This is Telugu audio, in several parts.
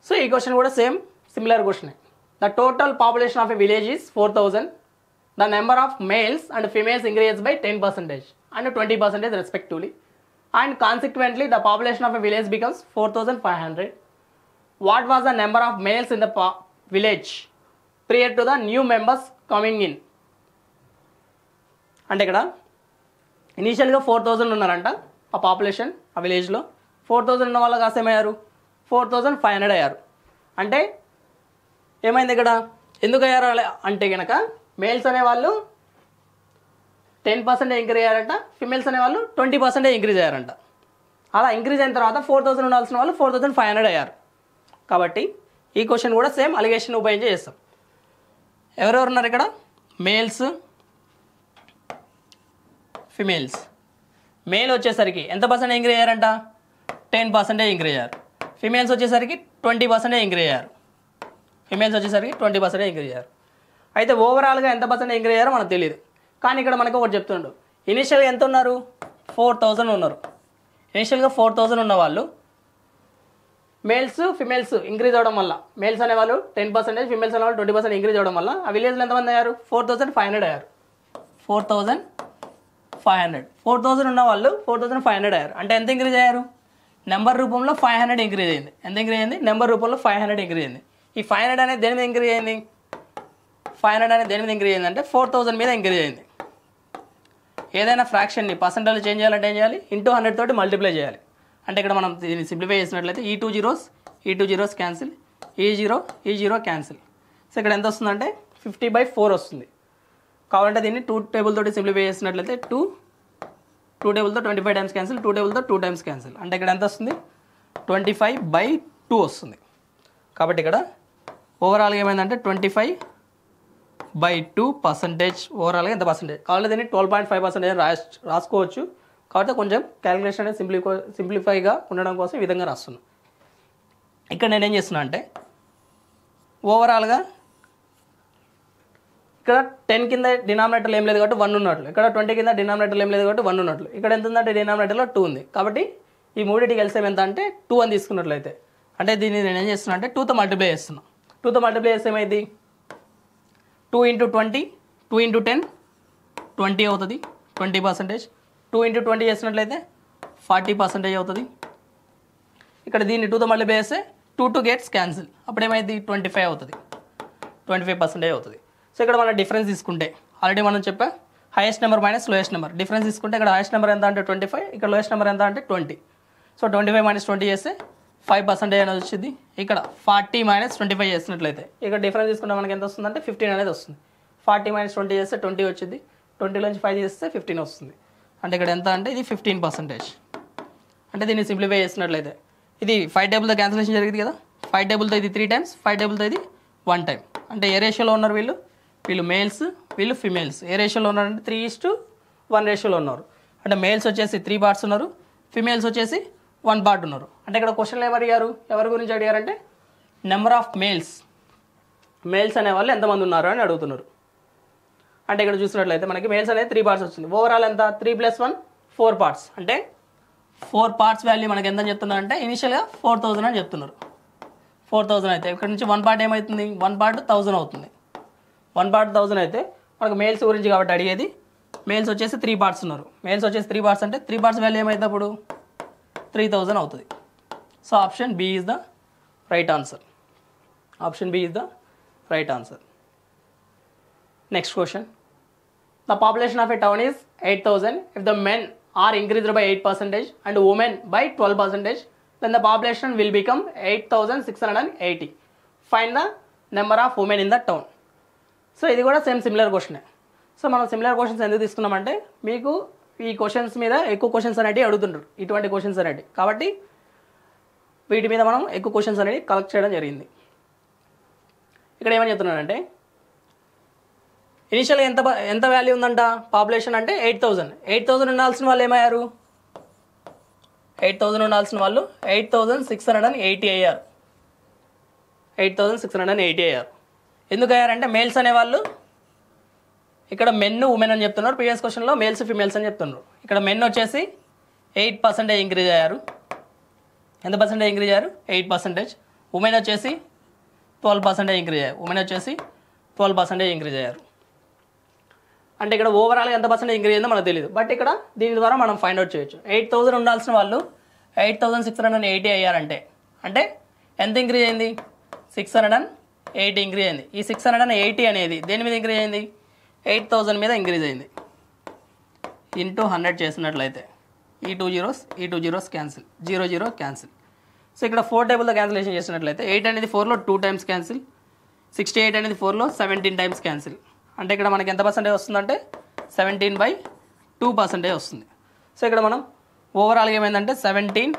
సో ఈ క్వశ్చన్ కూడా same similar question the total population of a village is four thousand the number of males and females increase by ten percentage and twenty percentage respectively and consequently the population of a village becomes four thousand five hundred what was the number of males in the village prior to the new members coming in అంటే ఇక్కడ ఇనీషియల్గా ఫోర్ థౌజండ్ ఉన్నారంట ఆ పాపులేషన్ ఆ విలేజ్లో ఫోర్ థౌజండ్ ఉన్న వాళ్ళు కాస్త ఏమయ్యారు ఫోర్ థౌజండ్ ఫైవ్ హండ్రెడ్ అయ్యారు అంటే ఏమైంది ఇక్కడ ఎందుకు అయ్యారు అలా అంటే కనుక మేల్స్ అనేవాళ్ళు టెన్ పర్సెంట్ ఇంక్రీజ్ అయ్యారంట ఫిమేల్స్ అనేవాళ్ళు ట్వంటీ పర్సెంట్ ఇంక్రీజ్ అయ్యారంట అలా ఇంక్రీజ్ అయిన తర్వాత ఫోర్ థౌసండ్ ఉండాల్సిన వాళ్ళు ఫోర్ థౌసండ్ ఫైవ్ హండ్రెడ్ అయ్యారు కాబట్టి ఈ క్వశ్చన్ కూడా సేమ్ అలిగేషన్ ఉపయోగించి చేస్తాం ఎవరెవరు ఉన్నారు ఇక్కడ మేల్స్ ఫిమేల్స్ మేల్ వచ్చేసరికి ఎంత పర్సెంట్ ఇంక్రీజ్ అయ్యారంట టెన్ పర్సెంటేజ్ ఇంక్రీజ్ అయ్యారు ఫిమేల్స్ వచ్చేసరికి ట్వంటీ పర్సెంటేజ్ ఇంక్రీజ్ అయ్యారు ఫిమేల్స్ వచ్చేసరికి ట్వంటీ పర్సెంటేజ్ ఇంక్రీజ్ అయ్యారు అయితే ఓవరాల్గా ఎంత పర్సెంట్ ఇంక్రీజ్ అయ్యారో మనకు తెలియదు కానీ ఇక్కడ మనకు ఒకటి చెప్తుండు ఇనిషియల్గా ఎంత ఉన్నారు ఫోర్ థౌజండ్ ఉన్నారు ఇనిషియల్గా ఫోర్ థౌజండ్ ఉన్న వాళ్ళు మేల్స్ ఫిమేల్స్ ఇంక్రీజ్ అవ్వడం వల్ల మేల్స్ అనేవాళ్ళు టెన్ పర్సెంటేజ్ ఫిమేల్స్ అనేవాళ్ళు ట్వంటీ పర్సెంట్ ఇంక్రీజ్ అవ్వడం వల్ల ఆ విలేజ్లో ఎంతమంది అయ్యారు ఫోర్ థౌసండ్ ఫైవ్ హండ్రెడ్ అయ్యారు four thousand five hundred four thousand ఉన్న వాళ్ళు ఫోర్ థౌసండ్ ఫైవ్ హండ్రెడ్ అయ్యారు అంటే ఎంత ఇంక్రీజ్ అయ్యారు నెంబర్ రూపంలో ఫైవ్ హండ్రెడ్ ఇంక్రీజ్ అయింది ఎంత ఇంక్రీజ్ అయింది నెంబర్ రూపంలో ఫైవ్ హండ్రెడ్ ఇంక్రీజ్ అయింది ఈ ఫైవ్ హండ్రెడ్ అనేది దేని మీద ఇంక్రీజ్ అయింది ఫైవ్ హండ్రెడ్ అనేది దేని మీద ఇంక్రీజ్ అయింది అంటే ఫోర్ థౌసండ్ మీద ఇంక్రీజ్ అయింది ఏదైనా ఫ్రాక్షన్ని పర్సెంటేజ్ చేంజ్ చేయాలంటే ఏం చేయాలి ఇంటూ హండ్రెడ్ తోటి మల్టిప్లై చేయాలి అంటే ఇక్కడ మనం దీన్ని సింప్లిఫై చేసినట్లయితే ఈ టూ జీరోస్ ఈ టూ జీరోస్ క్యాన్సిల్ ఈ జీరో ఈ జీరో క్యాన్సిల్ సో ఇక్కడ ఎంత వస్తుందంటే ఫిఫ్టీ బై ఫోర్ వస్తుంది కావాలంటే దీన్ని టూ టేబుల్ తోటి సింప్లిఫై చేసినట్లయితే టూ టూ టేబుల్తో twenty five times cancel two టేబుల్తో టూ టైమ్స్ క్యాన్సిల్ అంటే ఇక్కడ ఎంత వస్తుంది ట్వంటీ ఫైవ్ బై టూ వస్తుంది కాబట్టి ఇక్కడ ఓవరాల్గా ఏమైందంటే twenty five by two percentage ఓవరాల్గా ఎంత పర్సంటేజ్ కావాలంటే దీన్ని ట్వెల్వ్ పాయింట్ ఫైవ్ పర్సెంటేజ్ రాస్ రాసుకోవచ్చు కాబట్టి కొంచెం క్యాలిక్యులేషన్ అనేది సింప్లిఫై సింప్లిఫైగా ఉండడం కోసం ఈ విధంగా రాస్తున్నాను ఇక్కడ నేనేం చేస్తున్నా అంటే ఓవరాల్గా ఇక్కడ టెన్ కింద డినామినేటర్లు ఏం లేదు కాబట్టి వన్ ఉన్నట్లు ఇక్కడ ట్వంటీ కింద డినామినేటర్లు ఏం లేదు కాబట్టి వన్ ఉన్నట్లు ఇక్కడ ఎంత ఉందంటే డినామినేటర్లో టూ ఉంది కాబట్టి ఈ మూడింటికి కలిసి ఎంత అంటే టూ అని తీసుకున్నట్లయితే అంటే దీన్ని నేను ఏం చేస్తున్నా అంటే టూతో మల్టిప్లై చేస్తున్నా టూతో మల్టిప్లై చేస్తే ఏమైంది two into twenty two into ten twenty అవుతుంది twenty percentage two into twenty చేసినట్లయితే ఫార్టీ పర్సెంటేజ్ అవుతుంది ఇక్కడ దీన్ని టూతో మల్టిప్లై చేస్తే టూ టూ గేట్స్ క్యాన్సిల్ అప్పుడు ఏమైంది ట్వంటీ ఫైవ్ అవుతుంది ట్వంటీ ఫైవ్ పర్సెంటేజ్ అవుతుంది సో ఇక్కడ మనం డిఫరెన్స్ తీసుకుంటే ఆల్రెడీ మనం చెప్పా highest number minus lowest number difference తీసుకుంటే ఇక్కడ హైయెస్ట్ నెంబర్ ఎంత అంటే ట్వంటీ ఫైవ్ ఇక్కడ లోయెస్ట్ నెంబర్ ఎంత అంటే twenty so twenty five minus twenty చేస్తే ఫైవ్ పర్సెంటేజ్ అనేది వచ్చింది ఇక్కడ ఫార్టీ మైనస్ ట్వంటీ ఫైవ్ చేసినట్లయితే ఇక్కడ డిఫరెన్స్ తీసుకుంటే మనకి ఎంత వస్తుందంటే ఫిఫ్టీన్ అనేది వస్తుంది ఫార్టీ మైనస్ ట్వంటీ చేస్తే ట్వంటీ వచ్చింది ట్వంటీలోంచి ఫైవ్ చేస్తే ఫిఫ్టీన్ వస్తుంది అంటే ఇక్కడ ఎంత అంటే ఇది ఫిఫ్టీన్ పర్సెంటేజ్ అంటే దీన్ని సింప్లిఫై చేసినట్లయితే ఇది ఫైవ్ టేబుల్తో క్యాన్సిలేషన్ జరిగింది కదా ఫైవ్ టేబుల్తో ఇది త్రీ టైమ్స్ ఫైవ్ టేబుల్తో ఇది వన్ టైం అంటే ఏ రేషియోలో ఉన్నారు వీళ్ళు వీళ్ళు మేల్స్ వీళ్ళు ఫిమేల్స్ ఏ రేషియోలో ఉన్నారంటే త్రీ ఇస్ టు వన్ రేషియోలో ఉన్నారు అంటే మేల్స్ వచ్చేసి త్రీ పార్ట్స్ ఉన్నారు ఫిమేల్స్ వచ్చేసి వన్ పార్ట్ ఉన్నారు అంటే ఇక్కడ క్వశ్చన్లు ఏమని అడిగారు ఎవరి గురించి అడిగారంటే నెంబర్ ఆఫ్ మేల్స్ మేల్స్ అనే వాళ్ళు ఎంతమంది ఉన్నారు అని అడుగుతున్నారు అంటే ఇక్కడ చూసినట్లయితే మనకి మేల్స్ అనేది త్రీ పార్ట్స్ వచ్చింది ఓవరాల్ ఎంత three plus one four parts అంటే ఫోర్ పార్ట్స్ వాల్యూ మనకి ఎంత అని చెప్తున్నారు అంటే ఇనిషియల్గా ఫోర్ థౌజండ్ అని చెప్తున్నారు ఫోర్ థౌజండ్ అయితే ఇక్కడ నుంచి వన్ పార్ట్ ఏమవుతుంది వన్ పార్ట్ థౌజండ్ అవుతుంది వన్ పార్ట్ థౌజండ్ అయితే మనకు మేల్స్ గురించి కాబట్టి అడిగేది మేల్స్ వచ్చేసి త్రీ పార్ట్స్ ఉన్నారు మేల్స్ వచ్చేసి త్రీ పార్ట్స్ అంటే త్రీ పార్ట్స్ వాల్యూ ఏమైతే అప్పుడు త్రీ థౌజండ్ అవుతుంది so option B is the right answer option B is the right answer next question The population of a town is 8000. If the men are increased by 8 percentage and women by 12 percentage, then the population will become 8680. Find the number of women in the town. So ఇది కూడా సేమ్ సిమిలర్ క్వశ్చనే సో మనం సిమిలర్ క్వశ్చన్స్ ఎందుకు తీసుకున్నామంటే మీకు ఈ క్వశ్చన్స్ మీద ఎక్కువ క్వశ్చన్స్ అనేవి అడుగుతుంటారు ఇటువంటి క్వశ్చన్స్ అనేవి కాబట్టి వీటి మీద మనం ఎక్కువ క్వశ్చన్స్ అనేవి కలెక్ట్ చేయడం జరిగింది ఇక్కడ ఏమని చెప్తున్నానంటే ఇనిషియల్గా ఎంత బ- ఎంత వాల్యూ ఉందంట పాపులేషన్ అంటే ఎయిట్ థౌజండ్ ఎయిట్ థౌజండ్ ఉండాల్సిన వాళ్ళు ఏమయ్యారు ఎయిట్ థౌజండ్ ఉండాల్సిన వాళ్ళు eight thousand six hundred and eighty అయ్యారు eight thousand six hundred and eighty అయ్యారు ఎందుకు అయ్యారంటే మేల్స్ అనేవాళ్ళు ఇక్కడ మెన్ ఉమెన్ అని చెప్తున్నారు ప్రీవియస్ క్వశ్చన్లో మేల్స్ ఫిమేల్స్ అని చెప్తున్నారు ఇక్కడ మెన్ వచ్చేసి ఎయిట్ పర్సెంటేజ్ ఇంక్రీజ్ అయ్యారు ఎంత పర్సెంటేజ్ ఇంక్రీజ్ అయ్యారు ఎయిట్ పర్సెంటేజ్ ఉమెన్ వచ్చేసి ట్వెల్వ్ పర్సెంటేజ్ ఇంక్రీజ్ అయ్యారు ఉమెన్ వచ్చేసి ట్వెల్వ్ పర్సెంటేజ్ ఇంక్రీజ్ అయ్యారు అంటే ఇక్కడ ఓవరాల్గా ఎంత పర్సెంట్ ఇంక్రీజ్ అయిందో మనకు తెలియదు బట్ ఇక్కడ దీని ద్వారా మనం ఫైండ్ అవుట్ చేయొచ్చు ఎయిట్ థౌసండ్ ఉండాల్సిన వాళ్ళు eight thousand six hundred and eighty అయ్యారంటే అంటే ఎంత ఇంక్రీజ్ అయింది six hundred and eighty increase అయింది ఈ సిక్స్ హండ్రెడ్ అండ్ ఎయిటీ అనేది దేని మీద ఇంక్రీజ్ అయింది ఎయిట్ థౌసండ్ మీద ఇంక్రీజ్ అయింది ఇంటూ హండ్రెడ్ చేసినట్లయితే ఈ టూ జీరోస్ ఈ two zeros cancel zero zero cancel so ఇక్కడ ఫోర్ టేబుల్తో క్యాన్సిలేషన్ చేసినట్లయితే ఎయిట్ అనేది ఫోర్లో two times cancel sixty eight అనేది ఫోర్లో సెవెంటీన్ టైమ్స్ క్యాన్సిల్ అంటే ఇక్కడ మనకి ఎంత పర్సెంటేజ్ వస్తుందంటే సెవెంటీన్ బై టూ పర్సెంటేజ్ వస్తుంది సో ఇక్కడ మనం ఓవరాల్గా ఏమైందంటే seventeen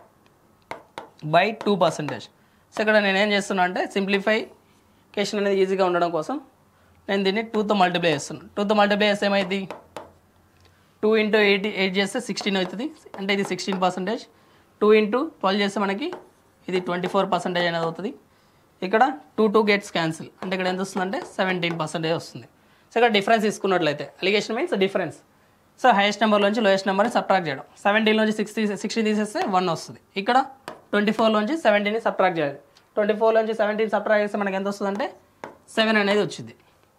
by two percentage so ఇక్కడ నేను ఏం చేస్తున్నా అంటే సింప్లిఫైకేషన్ అనేది ఈజీగా ఉండడం కోసం నేను దీన్ని టూతో మల్టిప్లై చేస్తున్నాను టూతో మల్టిప్లై చేస్తే ఏమైంది టూ ఇంటూ ఎయిట్ ఎయిట్ చేస్తే సిక్స్టీన్ అవుతుంది అంటే ఇది sixteen percentage two into twelve చేస్తే మనకి ఇది ట్వంటీ ఫోర్ పర్సెంటేజ్ అనేది అవుతుంది ఇక్కడ టూ టూ గెట్స్ క్యాన్సిల్ అంటే ఇక్కడ ఎంత వస్తుందంటే సెవెంటీన్ పర్సెంటేజ్ వస్తుంది సో ఇక్కడ డిఫరెన్స్ తీసుకున్నట్లయితే alligation means difference so highest నెంబర్లోంచి లోయెస్ట్ నెంబర్ని సబ్ట్రాక్ట్ చేయడం సెవెంటీన్ నుంచి సిక్స్టీ సిక్స్టీన్ తీసేస్తే వన్ వస్తుంది ఇక్కడ ట్వంటీ ఫోర్లోంచి సెవెంటీన్ని సబ్ట్రాక్ట్ చేయాలి ట్వంటీ ఫోర్లోంచి సెవెంటీన్ సబ్ట్రాక్ట్ చేస్తే మనకి ఎంత వస్తుందంటే సెవెన్ అనేది వచ్చింది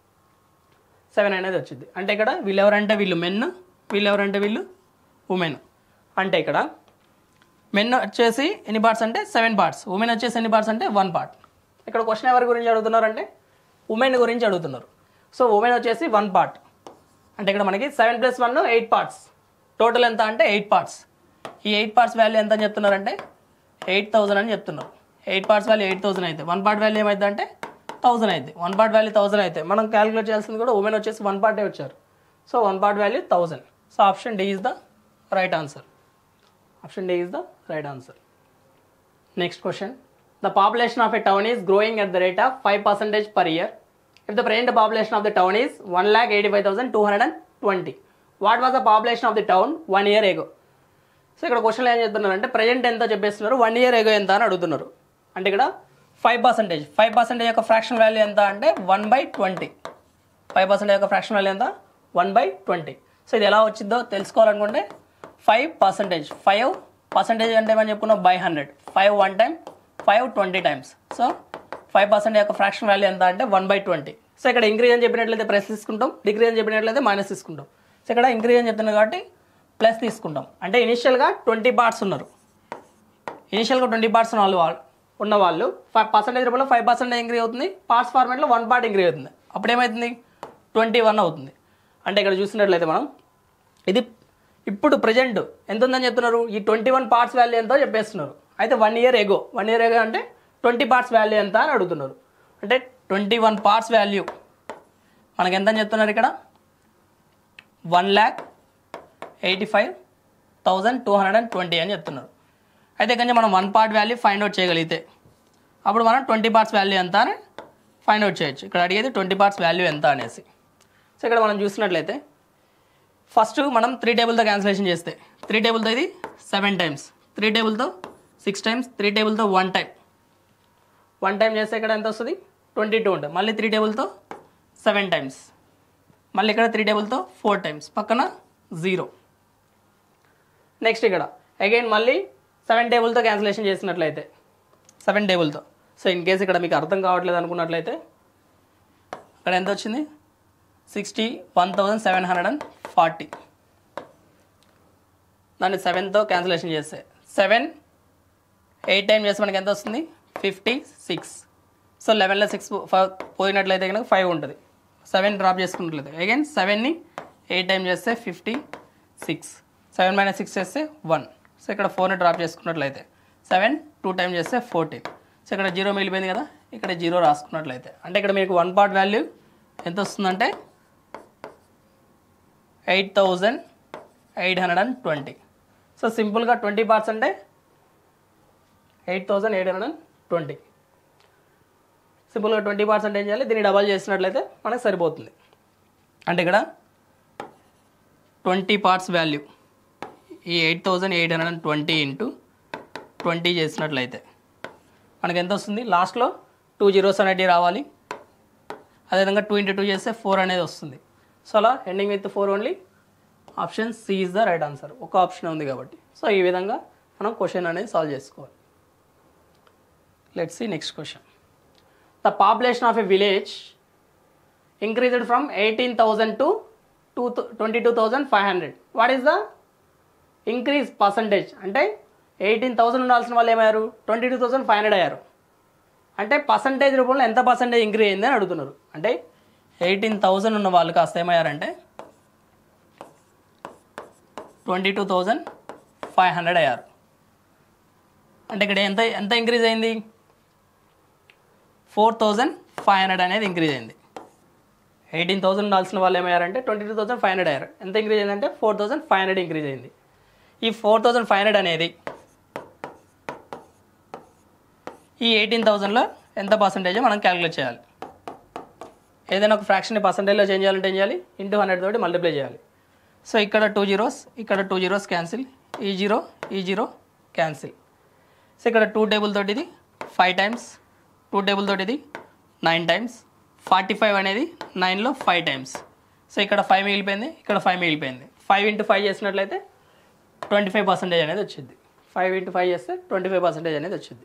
సెవెన్ అనేది వచ్చింది అంటే ఇక్కడ వీళ్ళు ఎవరంటే వీళ్ళు మెన్ వీళ్ళు ఎవరంటే వీళ్ళు ఉమెన్ అంటే ఇక్కడ మెన్ వచ్చేసి ఎన్ని పార్ట్స్ అంటే సెవెన్ పార్ట్స్ ఉమెన్ వచ్చేసి ఎన్ని పార్ట్స్ అంటే వన్ పార్ట్ ఇక్కడ క్వశ్చన్ ఎవరి గురించి అడుగుతున్నారు అంటే ఉమెన్ గురించి అడుగుతున్నారు సో ఉమెన్ వచ్చేసి వన్ పార్ట్ అంటే ఇక్కడ మనకి seven plus one eight parts total ఎంత అంటే ఎయిట్ పార్ట్స్ ఈ ఎయిట్ పార్ట్స్ వాల్యూ ఎంత అని చెప్తున్నారంటే ఎయిట్ థౌసండ్ అని చెప్తున్నారు eight parts value eight thousand అయితే వన్ పార్ట్ వాల్యూ ఏమైంది అంటే థౌసండ్ అయితే వన్ పార్ట్ వాల్యూ థౌసండ్ అయితే మనం క్యాలిక్యులేట్ చేయాల్సింది కూడా ఉమెన్ వచ్చేసి వన్ పార్టే వచ్చారు so one part value thousand so option D is the right answer option D is the right answer next question the population of a town is growing at the rate of five percentage per year if the present population of the town is one lakh eighty five thousand two hundred and twenty what was the population of the town one year ago so ఇక్కడ క్వశ్చన్లో ఏం చెప్తున్నారు అంటే ప్రజెంట్ ఎంత చెప్పేస్తున్నారు వన్ ఇయర్ ఎగో ఎంత అని అడుగుతున్నారు అంటే ఇక్కడ ఫైవ్ పర్సెంటేజ్ ఫైవ్ పర్సెంటేజ్ యొక్క ఫ్రాక్షన్ వాల్యూ ఎంత అంటే one by twenty five percentage యొక్క ఫ్రాక్షన్ వాల్యూ ఎంత వన్ బై ట్వంటీ సో ఇది ఎలా వచ్చిందో తెలుసుకోవాలనుకుంటే ఫైవ్ పర్సెంటేజ్ ఫైవ్ పర్సెంటేజ్ అంటే ఏమని చెప్పుకున్నాం by hundred five one time five twenty times so five percent యొక్క ఫ్రాక్షన్ వాల్యూ ఎంత అంటే వన్ బై ట్వంటీ సో ఇక్కడ ఇంక్రీజ్ అని చెప్పినట్లయితే ప్లస్ తీసుకుంటాం డిగ్రీ అని చెప్పినట్లయితే మైనస్ తీసుకుంటాం సో ఇక్కడ ఇంక్రీజ్ అని చెప్తున్నాం కాబట్టి ప్లస్ తీసుకుంటాం అంటే ఇనిషియల్గా ట్వంటీ పార్ట్స్ ఉన్నారు ఇనిషియల్గా ట్వంటీ పార్ట్స్ ఉన్న వాళ్ళు వాళ్ళు- ఉన్న వాళ్ళు ఫైవ్ పర్సెంటేజ్ రూపంలో ఫైవ్ పర్సెంటేజ్ ఇంక్రీజ్ అవుతుంది పార్ట్స్ ఫార్మేట్లో వన్ పార్ట్ ఇంక్రీజ్ అవుతుంది అప్పుడు ఏమవుతుంది ట్వంటీ వన్ అవుతుంది అంటే ఇక్కడ చూసినట్లయితే మనం ఇది ఇప్పుడు ప్రజెంట్ ఎంత ఉందని చెప్తున్నారు ఈ ట్వంటీ వన్ పార్ట్స్ వాల్యూ ఎంతో చెప్పేస్తున్నారు అయితే one year ago one year ago అంటే ట్వంటీ పార్ట్స్ వాల్యూ ఎంత అని అడుగుతున్నారు అంటే ట్వంటీ వన్ పార్ట్స్ వాల్యూ మనకి ఎంత అని చెప్తున్నారు ఇక్కడ one lakh eighty five thousand two hundred and twenty అని చెప్తున్నారు అయితే కొంచెం మనం one part value find out చేయగలిగితే అప్పుడు మనం ట్వంటీ పార్ట్స్ వాల్యూ ఎంత అని ఫైండ్ అవుట్ చేయొచ్చు ఇక్కడ అడిగేది ట్వంటీ పార్ట్స్ వాల్యూ ఎంత అనేసి సో ఇక్కడ మనం చూసినట్లయితే ఫస్ట్ మనం త్రీ టేబుల్తో క్యాన్సిలేషన్ చేస్తే త్రీ టేబుల్తో ఇది సెవెన్ టైమ్స్ త్రీ టేబుల్తో సిక్స్ టైమ్స్ త్రీ టేబుల్తో వన్ టైం వన్ టైం చేస్తే ఇక్కడ ఎంత వస్తుంది ట్వంటీ టూ ఉంటుంది మళ్ళీ త్రీ టేబుల్తో సెవెన్ టైమ్స్ మళ్ళీ ఇక్కడ త్రీ టేబుల్తో ఫోర్ టైమ్స్ పక్కన జీరో నెక్స్ట్ ఇక్కడ అగైన్ మళ్ళీ సెవెన్ టేబుల్తో క్యాన్సిలేషన్ చేసినట్లయితే సెవెన్ టేబుల్తో సో ఇన్ కేస్ ఇక్కడ మీకు అర్థం కావట్లేదు అనుకున్నట్లయితే ఇక్కడ ఎంత వచ్చింది sixty one thousand seven hundred and forty దాన్ని సెవెన్తో క్యాన్సిలేషన్ చేస్తే సెవెన్ ఎయిట్ టైం చేస్తే మనకి ఎంత వస్తుంది ఫిఫ్టీ సిక్స్ సో లెవెన్లో సిక్స్ పోయినట్లయితే కనుక ఫైవ్ ఉంటుంది సెవెన్ డ్రాప్ చేసుకున్నట్లయితే అగైన్ సెవెన్ని ఎయిట్ టైం చేస్తే fifty six seven minus six చేస్తే వన్ సో ఇక్కడ ఫోర్ని డ్రాప్ చేసుకున్నట్లయితే సెవెన్ టూ టైం చేస్తే ఫోర్టీన్ సో ఇక్కడ జీరో మిగిలిపోయింది కదా ఇక్కడ జీరో రాసుకున్నట్లయితే అంటే ఇక్కడ మీకు వన్ పార్ట్ వాల్యూ ఎంత వస్తుందంటే eight thousand eight hundred and twenty so సింపుల్గా ట్వంటీ పార్ట్స్ అంటే eight thousand eight hundred and twenty సింపుల్గా ట్వంటీ పార్ట్స్ అంటే ఏం చేయాలి దీన్ని డబల్ చేసినట్లయితే మనకు సరిపోతుంది అంటే ఇక్కడ ట్వంటీ పార్ట్స్ వాల్యూ ఈ eight thousand eight hundred and twenty into twenty చేసినట్లయితే మనకి ఎంత వస్తుంది లాస్ట్లో టూ జీరోస్ అనేటివి రావాలి అదేవిధంగా టూ ఇంటూ టూ చేస్తే ఫోర్ అనేది వస్తుంది సో అలా ending with four only option C is the right answer ఒక ఆప్షన్ ఉంది కాబట్టి సో ఈ విధంగా మనం క్వశ్చన్ అనేది సాల్వ్ చేసుకోవాలి let's see next question the population of a village increased from eighteen thousand to to twenty two thousand five hundred what is the increase percentage అంటే ఎయిటీన్ థౌసండ్ ఉండాల్సిన వాళ్ళు ఏమయ్యారు twenty two thousand five hundred అయ్యారు అంటే పర్సంటేజ్ రూపంలో ఎంత పర్సంటేజ్ ఇంక్రీజ్ అయింది అని అడుగుతున్నారు అంటే ఎయిటీన్ థౌసండ్ ఉన్న వాళ్ళు కాస్త ఏమయ్యారంటే twenty two thousand five hundred అయ్యారు అంటే ఇక్కడ ఎంత ఎంత ఇంక్రీజ్ అయింది ఫోర్ థౌజండ్ ఫైవ్ హండ్రెడ్ అనేది ఇంక్రీజ్ అయింది ఎయిటీన్ థౌసండ్ ఉండాల్సిన వాళ్ళు ఏమయ్యారంటే twenty two thousand five hundred అయ్యారు ఎంత ఇంక్రీజ్ అయిందంటే four thousand five hundred increase అయింది ఈ ఫోర్ థౌసండ్ ఫైవ్ హండ్రెడ్ అనేది ఈ ఎయిటీన్ థౌసండ్లో ఎంత పర్సంటేజ్ మనం క్యాలిక్యులేట్ చేయాలి ఏదైనా ఒక ఫ్రాక్షన్ని పర్సంటేజ్లో చేంజ్ చేయాలంటే ఏం చేయాలి ఇంటూ హండ్రెడ్ తోటి మల్టిప్లై చేయాలి సో ఇక్కడ టూ జీరోస్ ఇక్కడ టూ జీరోస్ క్యాన్సిల్ ఈ జీరో ఈ జీరో క్యాన్సిల్ సో ఇక్కడ టూ టేబుల్ తోటి ఇది ఫైవ్ టైమ్స్ టూ టేబుల్ తోటి ఇది నైన్ టైమ్స్ ఫార్టీ ఫైవ్ అనేది నైన్లో ఫైవ్ టైమ్స్ సో ఇక్కడ ఫైవ్ మిగిలిపోయింది ఇక్కడ ఫైవ్ మిగిలిపోయింది ఫైవ్ ఇంటూ ఫైవ్ చేసినట్లయితే ట్వంటీ ఫైవ్ పర్సెంటేజ్ అనేది వచ్చింది ఫైవ్ ఇంటూ ఫైవ్ చేస్తే ట్వంటీ ఫైవ్ పర్సెంటేజ్ అనేది వచ్చింది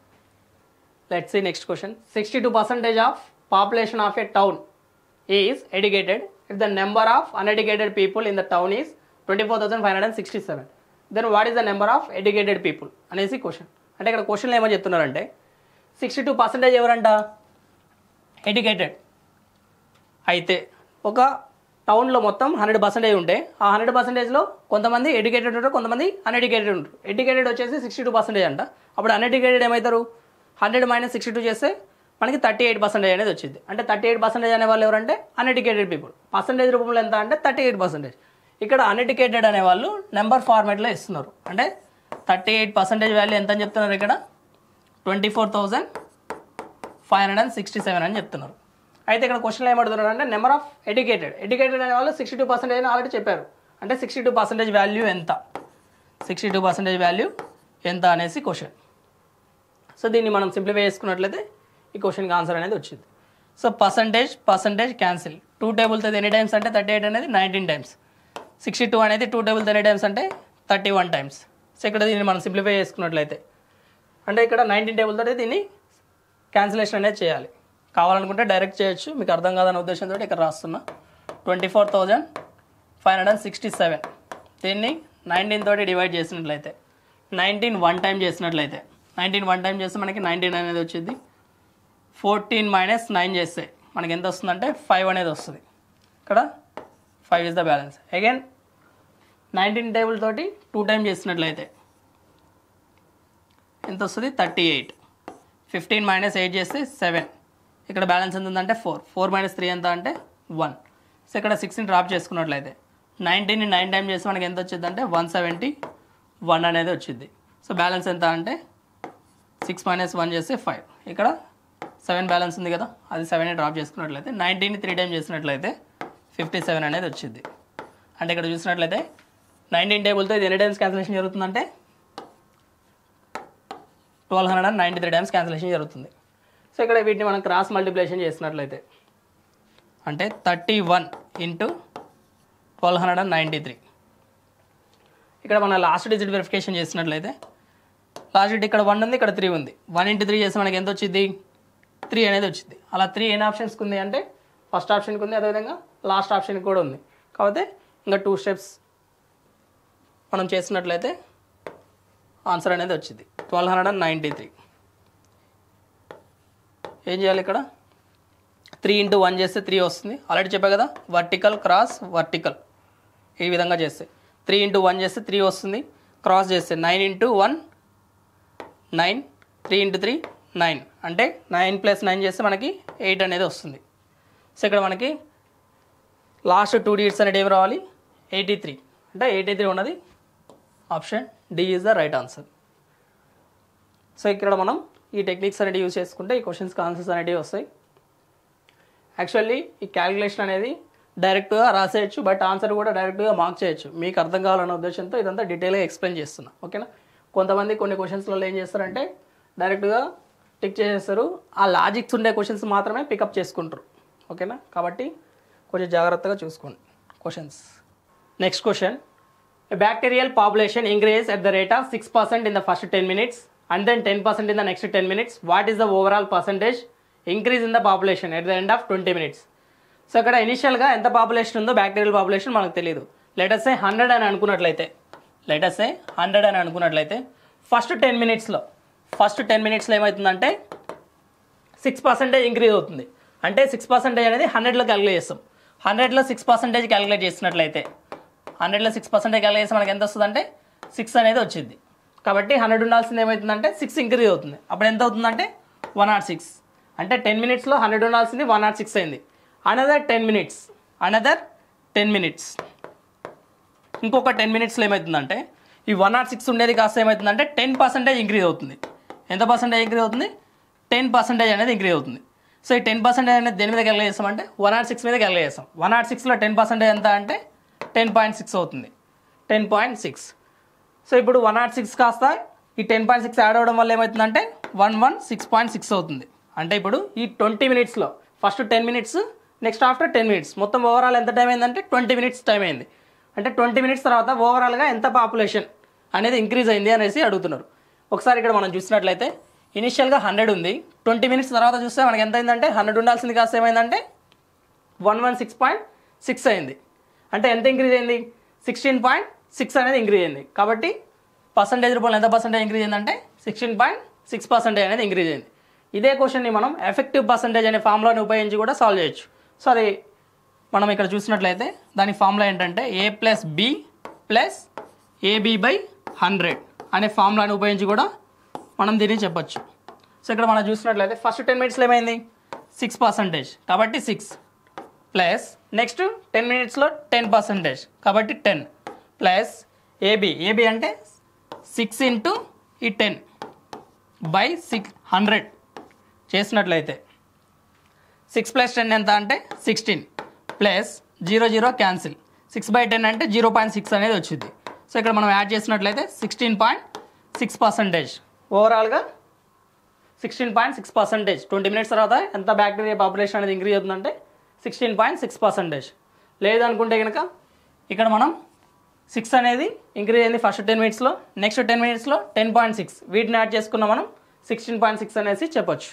let's see next question sixty two percentage of population of a town is educated if the number of uneducated people in the town is twenty four thousand five hundred and sixty seven then what is the number of educated people అనేసి క్వశ్చన్ అంటే ఇక్కడ క్వశ్చన్లో ఏమో చెప్తున్నారంటే సిక్స్టీ టూ పర్సెంటేజ్ ఎవరంట ఎడ్యుకేటెడ్ అయితే ఒక టౌన్లో మొత్తం హండ్రెడ్ పర్సెంటేజ్ ఉంటే ఆ హండ్రెడ్ పర్సెంటేజ్లో కొంతమంది ఎడ్యుకేటెడ్ ఉంటారు కొంతమంది అన్ఎడ్యుకేటెడ్ ఉంటారు ఎడ్యుకేటెడ్ వచ్చేసి సిక్స్టీ టూ పర్సెంటేజ్ అంట అప్పుడు అన్ఎడ్యుకేటెడ్ ఏమవుతారు హండ్రెడ్ మైనస్ సిక్స్టీ టూ చేస్తే మనకి థర్టీ ఎయిట్ పర్సెంటేజ్ అనేది వచ్చింది అంటే థర్టీ ఎయిట్ పర్సెంటేజ్ అనే వాళ్ళు ఎవరంటే అన్ఎడ్యుకేటెడ్ పీపుల్ పర్సెంటేజ్ రూపంలో ఎంత అంటే థర్టీ ఎయిట్ పర్సెంటేజ్ ఇక్కడ అన్ఎడ్యుకేటెడ్ అనే వాళ్ళు నెంబర్ ఫార్మాట్లో ఇస్తున్నారు అంటే థర్టీ ఎయిట్ పర్సెంటేజ్ వాల్యూ ఎంత అని చెప్తున్నారు ఇక్కడ twenty four thousand five hundred and sixty seven అని చెప్తున్నారు అయితే ఇక్కడ క్వశ్చన్లో ఏమడుతున్నారు అంటే నెంబర్ ఆఫ్ ఎడ్యుకేటెడ్ ఎడ్యుకేటెడ్ అనే వాళ్ళు సిక్స్టీ టూ పర్సెంటేజ్ ఆల్రెడీ చెప్పారు అంటే సిక్స్టీ టూ పర్సెంటేజ్ వాల్యూ ఎంత సిక్స్టీ టూ పర్సెంటేజ్ వాల్యూ ఎంత అనేసి క్వశ్చన్ సో దీన్ని మనం సింప్లిఫై చేసుకున్నట్లయితే ఈ క్వశ్చన్కి ఆన్సర్ అనేది వచ్చింది so percentage percentage cancel two టేబుల్తో ఎన్ని టైమ్స్ అంటే థర్టీ ఎయిట్ అనేది నైన్టీన్ టైమ్స్ సిక్స్టీ టూ అనేది టూ టేబుల్తో ఎన్ని టైమ్స్ అంటే థర్టీ వన్ టైమ్స్ సో ఇక్కడ దీన్ని మనం సింప్లిఫై చేసుకున్నట్లయితే అంటే ఇక్కడ నైన్టీన్ టేబుల్ తోటి దీన్ని క్యాన్సిలేషన్ అనేది చేయాలి కావాలనుకుంటే డైరెక్ట్ చేయొచ్చు మీకు అర్థం కాదనే ఉద్దేశంతో ఇక్కడ రాస్తున్నా twenty four thousand five hundred and sixty seven దీన్ని నైన్టీన్ తోటి డివైడ్ చేసినట్లయితే నైన్టీన్ వన్ టైం చేసినట్లయితే నైన్టీన్ వన్ టైం చేస్తే మనకి నైన్టీన్ అనేది వచ్చింది ఫోర్టీన్ మైనస్ నైన్ చేస్తే మనకి ఎంత వస్తుందంటే ఫైవ్ అనేది వస్తుంది ఇక్కడ five is the balance again nineteen table తోటి టూ టైం చేసినట్లయితే ఎంత వస్తుంది thirty eight fifteen minus eight చేస్తే సెవెన్ ఇక్కడ బ్యాలెన్స్ ఎంత ఉందంటే ఫోర్ ఫోర్ మైనస్ త్రీ ఎంత అంటే వన్ సో ఇక్కడ సిక్స్ని డ్రాప్ చేసుకున్నట్లయితే నైన్టీన్ నైన్ టైం చేస్తే మనకి ఎంత వచ్చింది అంటే వన్ సెవెంటీ వన్ అనేది వచ్చింది సో బ్యాలెన్స్ ఎంత అంటే సిక్స్ మైనస్ వన్ చేస్తే ఫైవ్ ఇక్కడ సెవెన్ బ్యాలెన్స్ ఉంది కదా అది సెవెన్ డ్రాప్ చేసుకున్నట్లయితే నైన్టీన్ త్రీ టైం చేసినట్లయితే ఫిఫ్టీ సెవెన్ అనేది వచ్చింది అంటే ఇక్కడ చూసినట్లయితే నైన్టీన్ టేబుల్తో ఇది ఎన్ని టైమ్స్ క్యాన్సిలేషన్ జరుగుతుందంటే twelve hundred and ninety three times cancellation జరుగుతుంది సో ఇక్కడ వీటిని మనం క్రాస్ మల్టిప్లికేషన్ చేసినట్లయితే అంటే thirty one into twelve hundred and ninety three ఇక్కడ మన లాస్ట్ డిజిట్ వెరిఫికేషన్ చేసినట్లయితే లాస్ట్ డిజిట్ ఇక్కడ వన్ ఉంది ఇక్కడ త్రీ ఉంది వన్ ఇంటూ త్రీ చేస్తే మనకి ఎంత వచ్చింది త్రీ అనేది వచ్చింది అలా త్రీ ఎన్ని ఆప్షన్స్కి ఉంది అంటే ఫస్ట్ ఆప్షన్కి ఉంది అదేవిధంగా లాస్ట్ ఆప్షన్కి కూడా ఉంది కాకపోతే ఇంకా టూ స్టెప్స్ మనం చేసినట్లయితే ఆన్సర్ అనేది వచ్చింది twelve hundred and ninety three ఏం చేయాలి ఇక్కడ త్రీ ఇంటూ వన్ చేస్తే త్రీ వస్తుంది ఆల్రెడీ చెప్పా కదా వర్టికల్ క్రాస్ వర్టికల్ ఈ విధంగా చేస్తే త్రీ ఇంటూ వన్ చేస్తే త్రీ వస్తుంది క్రాస్ చేస్తే nine into one nine three into three nine అంటే నైన్ ప్లస్ నైన్ చేస్తే మనకి ఎయిట్ అనేది వస్తుంది సో ఇక్కడ మనకి లాస్ట్ టూ డిజిట్స్ అనేది ఏం రావాలి ఎయిటీ త్రీ అంటే ఎయిటీ త్రీ ఉన్నది option D is the right answer so ఇక్కడ మనం ఈ టెక్నిక్స్ అనేవి యూజ్ చేసుకుంటే ఈ క్వశ్చన్స్కి ఆన్సర్స్ అనేవి వస్తాయి యాక్చువల్లీ ఈ క్యాలిక్యులేషన్ అనేది డైరెక్ట్గా రాసేయచ్చు బట్ ఆన్సర్ కూడా డైరెక్ట్గా మార్క్ చేయొచ్చు మీకు అర్థం కావాలన్న ఉద్దేశంతో ఇదంతా డీటెయిల్గా ఎక్స్ప్లెయిన్ చేస్తున్నా ఓకేనా కొంతమంది కొన్ని క్వశ్చన్స్లలో ఏం చేస్తారంటే డైరెక్ట్గా టిక్ చేసేస్తారు ఆ లాజిక్స్ ఉండే క్వశ్చన్స్ మాత్రమే పికప్ చేసుకుంటారు ఓకేనా కాబట్టి కొంచెం జాగ్రత్తగా చూసుకోండి questions next question A bacterial population increases at the rate of 6% in the first 10 minutes and then ten percent in the next ten minutes what is the overall percentage increase in the population at the end of twenty minutes so ఇక్కడ ఇనిషియల్గా ఎంత పాపులేషన్ ఉందో బ్యాక్టీరియల్ పాపులేషన్ మనకు తెలియదు లెటర్సే హండ్రెడ్ అని అనుకున్నట్లయితే లెటర్సే హండ్రెడ్ అని అనుకున్నట్లయితే ఫస్ట్ టెన్ మినిట్స్లో ఫస్ట్ టెన్ మినిట్స్లో ఏమవుతుందంటే సిక్స్ పర్సెంటేజ్ ఇంక్రీజ్ అవుతుంది అంటే సిక్స్ పర్సెంటేజ్ అనేది హండ్రెడ్లో క్యాలిక్యులేట్ చేస్తాం హండ్రెడ్లో సిక్స్ పర్సెంటేజ్ క్యాలిక్యులేట్ చేసినట్లయితే హండ్రెడ్లో సిక్స్ పర్సెంటేజ్ క్యాలిక్యులేట్ చేస్తే మనకి ఎంత వస్తుందంటే సిక్స్ అనేది వచ్చింది కాబట్టి హండ్రెడ్ ఉండాల్సింది ఏమవుతుందంటే సిక్స్ ఇంక్రీజ్ అవుతుంది అప్పుడు ఎంత అవుతుందంటే వన్ నాట్ సిక్స్ అంటే టెన్ మినిట్స్లో హండ్రెడ్ ఉండాల్సింది వన్ నాట్ సిక్స్ అయింది another ten minutes another ten minutes ఇంకొక టెన్ మినిట్స్లో ఏమవుతుందంటే ఈ వన్ నాట్ సిక్స్ ఉండేది కాస్త ఏమవుతుందంటే టెన్ పర్సెంటేజ్ ఇంక్రీజ్ అవుతుంది ఎంత పర్సెంటేజ్ ఇంక్రీజ్ అవుతుంది టెన్ పర్సెంటేజ్ అనేది ఇంక్రీజ్ అవుతుంది సో ఈ టెన్ పర్సెంటేజ్ అనేది దేని మీద క్యాలిక్యులేట్ చేస్తామంటే వన్ నాట్ సిక్స్ మీద క్యాలిక్యులేట్ చేస్తాం వన్ నాట్ సిక్స్లో టెన్ పర్సెంటేజ్ ఎంత అంటే టెన్ పాయింట్ సిక్స్ అవుతుంది టెన్ పాయింట్ సిక్స్ సో ఇప్పుడు వన్ నాట్ సిక్స్ కాస్త ఈ టెన్ పాయింట్ సిక్స్ యాడ్ అవ్వడం వల్ల ఏమవుతుందంటే one one six point six అవుతుంది అంటే ఇప్పుడు ఈ ట్వంటీ మినిట్స్లో first ten minutes next after ten minutes మొత్తం ఓవరాల్ ఎంత టైం అయిందంటే ట్వంటీ మినిట్స్ టైం అయింది అంటే ట్వంటీ మినిట్స్ తర్వాత ఓవరాల్గా ఎంత పాపులేషన్ అనేది ఇంక్రీజ్ అయింది అనేసి అడుగుతున్నారు ఒకసారి ఇక్కడ మనం చూసినట్లయితే ఇనిషియల్గా హండ్రెడ్ ఉంది ట్వంటీ మినిట్స్ తర్వాత చూస్తే మనకి ఎంత అయిందంటే హండ్రెడ్ ఉండాల్సింది కాస్త ఏమైందంటే one one six point six అయింది అంటే ఎంత ఇంక్రీజ్ అయింది సిక్స్టీన్ పాయింట్ సిక్స్ అనేది ఇంక్రీజ్ అయింది కాబట్టి పర్సంటేజ్ రూపంలో ఎంత పర్సెంటేజ్ ఇంక్రీజ్ అయిందంటే సిక్స్టీన్ పాయింట్ సిక్స్ పర్సెంటేజ్ అనేది ఇంక్రీజ్ అయింది ఇదే క్వశ్చన్ని మనం ఎఫెక్టివ్ పర్సంటేజ్ అనే ఫార్ములాని ఉపయోగించి కూడా సాల్వ్ చేయొచ్చు సో అది మనం ఇక్కడ చూసినట్లయితే దాని ఫార్ములా ఏంటంటే A plus B plus AB by hundred అనే ఫార్ములాని ఉపయోగించి కూడా మనం దీన్ని చెప్పొచ్చు సో ఇక్కడ మనం చూసినట్లయితే ఫస్ట్ టెన్ మినిట్స్లో ఏమైంది సిక్స్ పర్సంటేజ్ కాబట్టి సిక్స్ ప్లస్ నెక్స్ట్ టెన్ మినిట్స్లో టెన్ పర్సంటేజ్ కాబట్టి టెన్ ప్లస్ ఏబి ఏబి అంటే సిక్స్ ఇంటూ ఈ టెన్ బై సిక్స్ హండ్రెడ్ చేసినట్లయితే సిక్స్ ప్లస్ టెన్ ఎంత అంటే sixteen plus zero zero cancel six by ten అంటే జీరో పాయింట్ సిక్స్ అనేది వచ్చింది సో ఇక్కడ మనం యాడ్ చేసినట్లయితే సిక్స్టీన్ పాయింట్ సిక్స్ పర్సంటేజ్ ఓవరాల్గా sixteen point six percentage twenty minutes తర్వాత ఎంత బ్యాక్టీరియా పాపులేషన్ అనేది ఇంక్రీజ్ అవుతుందంటే సిక్స్టీన్ పాయింట్ సిక్స్ పర్సెంటేజ్ లేదనుకుంటే కనుక ఇక్కడ మనం సిక్స్ అనేది ఇంక్రీజ్ అయింది ఫస్ట్ టెన్ మినిట్స్లో నెక్స్ట్ టెన్ మినిట్స్లో టెన్ పాయింట్ సిక్స్ వీటిని యాడ్ చేసుకున్న మనం సిక్స్టీన్ పాయింట్ సిక్స్ అనేసి చెప్పొచ్చు